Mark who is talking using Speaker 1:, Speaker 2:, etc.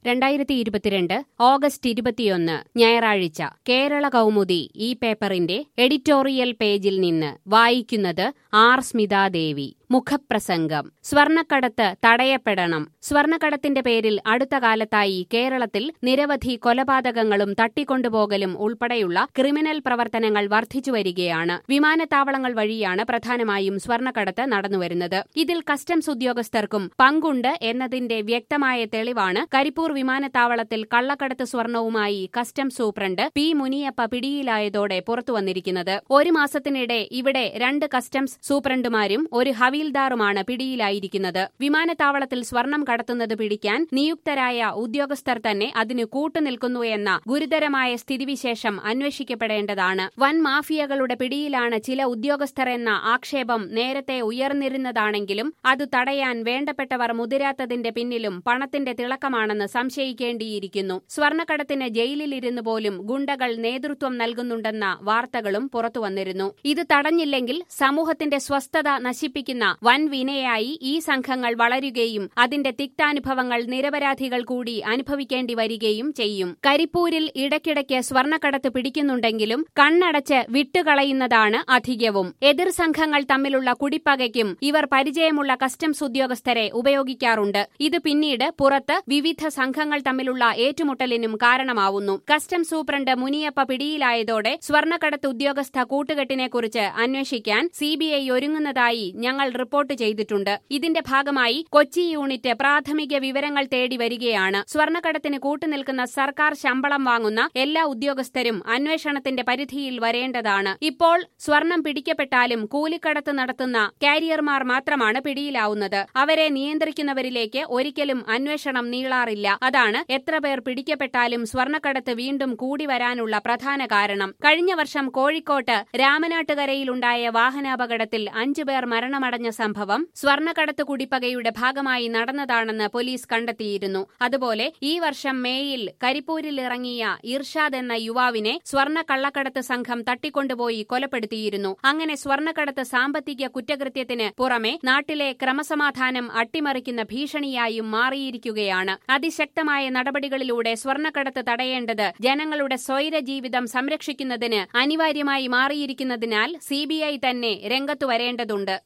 Speaker 1: രണ്ടായിരത്തി ഇരുപത്തിരണ്ട് ഓഗസ്റ്റ് ഇരുപത്തിയൊന്ന് ഞായറാഴ്ച കേരള കൗമുദി ഈ പേപ്പറിന്റെ എഡിറ്റോറിയൽ പേജിൽ നിന്ന് വായിക്കുന്നത് ആർ സ്മിതാദേവി മുഖപ്രസംഗം സ്വർണക്കടത്ത് തടയപ്പെടണം സ്വർണക്കടത്തിന്റെ പേരിൽ അടുത്ത കാലത്തായി കേരളത്തിൽ നിരവധി കൊലപാതകങ്ങളും തട്ടിക്കൊണ്ടുപോകലും ഉൾപ്പെടെയുള്ള ക്രിമിനൽ പ്രവർത്തനങ്ങൾ വർദ്ധിച്ചുവരികയാണ് വിമാനത്താവളങ്ങൾ വഴിയാണ് പ്രധാനമായും സ്വർണക്കടത്ത് നടന്നുവരുന്നത് ഇതിൽ കസ്റ്റംസ് ഉദ്യോഗസ്ഥർക്കും പങ്കുണ്ട് എന്നതിന്റെ വ്യക്തമായ തെളിവാണ് കരിപ്പൂർ വിമാനത്താവളത്തിൽ കള്ളക്കടത്ത് സ്വർണവുമായി കസ്റ്റംസ് സൂപ്രണ്ട് പി മുനിയപ്പ പിടിയിലായതോടെ പുറത്തുവന്നിരിക്കുന്നത് ഒരു മാസത്തിനിടെ ഇവിടെ രണ്ട് കസ്റ്റംസ് സൂപ്രണ്ടുമാരും ഒരു ഹവീൽദാറുമാണ് പിടിയിലായിരിക്കുന്നത് വിമാനത്താവളത്തിൽ സ്വർണം കടത്തുന്നത് പിടിക്കാൻ നിയുക്തരായ ഉദ്യോഗസ്ഥർ തന്നെ അതിന് കൂട്ടുനിൽക്കുന്നു എന്ന ഗുരുതരമായ സ്ഥിതിവിശേഷം അന്വേഷിക്കപ്പെടേണ്ടതാണ് വൻ മാഫിയകളുടെ പിടിയിലാണ് ചില ഉദ്യോഗസ്ഥർ എന്ന ആക്ഷേപം നേരത്തെ ഉയർന്നിരുന്നതാണെങ്കിലും അത് തടയാൻ വേണ്ടപ്പെട്ടവർ മുതിരാത്തതിന്റെ പിന്നിലും പണത്തിന്റെ തിളക്കമാണെന്ന് സംശയിക്കേണ്ടിയിരിക്കുന്നു സ്വർണക്കടത്തിന് ജയിലിലിരുന്നു പോലും ഗുണ്ടകൾ നേതൃത്വം നൽകുന്നുണ്ടെന്ന വാർത്തകളും പുറത്തുവന്നിരുന്നു ഇത് തടഞ്ഞില്ലെങ്കിൽ സമൂഹത്തിന്റെ സ്വസ്ഥത നശിപ്പിക്കുന്ന വൻ വിനയായി ഈ സംഘങ്ങൾ വളരുകയും അതിന്റെ തിക്താനുഭവങ്ങൾ നിരപരാധികൾ കൂടി അനുഭവിക്കേണ്ടി വരികയും ചെയ്യും കരിപ്പൂരിൽ ഇടയ്ക്കിടയ്ക്ക് സ്വർണക്കടത്ത് പിടിക്കുന്നുണ്ടെങ്കിലും കണ്ണടച്ച് വിട്ടുകളയുന്നതാണ് അധികവും എതിർ സംഘങ്ങൾ തമ്മിലുള്ള കുടിപ്പകയ്ക്കും ഇവർ പരിചയമുള്ള കസ്റ്റംസ് ഉദ്യോഗസ്ഥരെ ഉപയോഗിക്കാറുണ്ട് ഇത് പിന്നീട് പുറത്ത് വിവിധ സംഘങ്ങൾ തമ്മിലുള്ള ഏറ്റുമുട്ടലിനും കാരണമാവുന്നു കസ്റ്റംസ് സൂപ്രണ്ട് മുനിയപ്പ പിടിയിലായതോടെ സ്വർണക്കടത്ത് ഉദ്യോഗസ്ഥ കൂട്ടുകെട്ടിനെക്കുറിച്ച് അന്വേഷിക്കാൻ സിബിഐ ഒരുങ്ങുന്നതായി ഞങ്ങൾ റിപ്പോർട്ട് ചെയ്തിട്ടുണ്ട് ഇതിന്റെ ഭാഗമായി കൊച്ചി യൂണിറ്റ് പ്രാഥമിക വിവരങ്ങൾ തേടി വരികയാണ് സ്വർണക്കടത്തിന് കൂട്ടുനിൽക്കുന്ന സർക്കാർ ശമ്പളം വാങ്ങുന്ന എല്ലാ ഉദ്യോഗസ്ഥരും അന്വേഷണത്തിന്റെ പരിധിയിൽ വരേണ്ടതാണ് ഇപ്പോൾ സ്വർണം പിടിക്കപ്പെട്ടാലും കൂലിക്കടത്ത് നടത്തുന്ന കാരിയർമാർ മാത്രമാണ് പിടിയിലാവുന്നത് അവരെ നിയന്ത്രിക്കുന്നവരിലേക്ക് ഒരിക്കലും അന്വേഷണം നീളാറില്ല അതാണ് എത്ര പേർ പിടിക്കപ്പെട്ടാലും സ്വർണക്കടത്ത് വീണ്ടും കൂടി വരാനുള്ള പ്രധാന കാരണം കഴിഞ്ഞ വർഷം കോഴിക്കോട്ട് രാമനാട്ടുകരയിലുണ്ടായ വാഹനാപകടത്തിൽ അഞ്ചുപേർ മരണമടഞ്ഞ സംഭവം സ്വർണക്കടത്ത് കുടിപ്പകയുടെ ഭാഗമായി നടന്നതാണെന്ന് പോലീസ് കണ്ടെത്തിയിരുന്നു അതുപോലെ ഈ വർഷം മേയിൽ കരിപ്പൂരിൽ ഇറങ്ങിയ ഇർഷാദ് എന്ന യുവാവിനെ സ്വർണ്ണ കള്ളക്കടത്ത് സംഘം തട്ടിക്കൊണ്ടുപോയി കൊലപ്പെടുത്തിയിരുന്നു അങ്ങനെ സ്വർണ്ണക്കടത്ത് സാമ്പത്തിക കുറ്റകൃത്യത്തിന് പുറമെ നാട്ടിലെ ക്രമസമാധാനം അട്ടിമറിക്കുന്ന ഭീഷണിയായും മാറിയിരിക്കുകയാണ് അതിശക്തമായ നടപടികളിലൂടെ സ്വർണ്ണക്കടത്ത് തടയേണ്ടത് ജനങ്ങളുടെ സ്വൈര ജീവിതം സംരക്ഷിക്കുന്നതിന് അനിവാര്യമായി മാറിയിരിക്കുന്നതിനാൽ സിബിഐ തന്നെ രംഗത്തു വരേണ്ടതുണ്ട്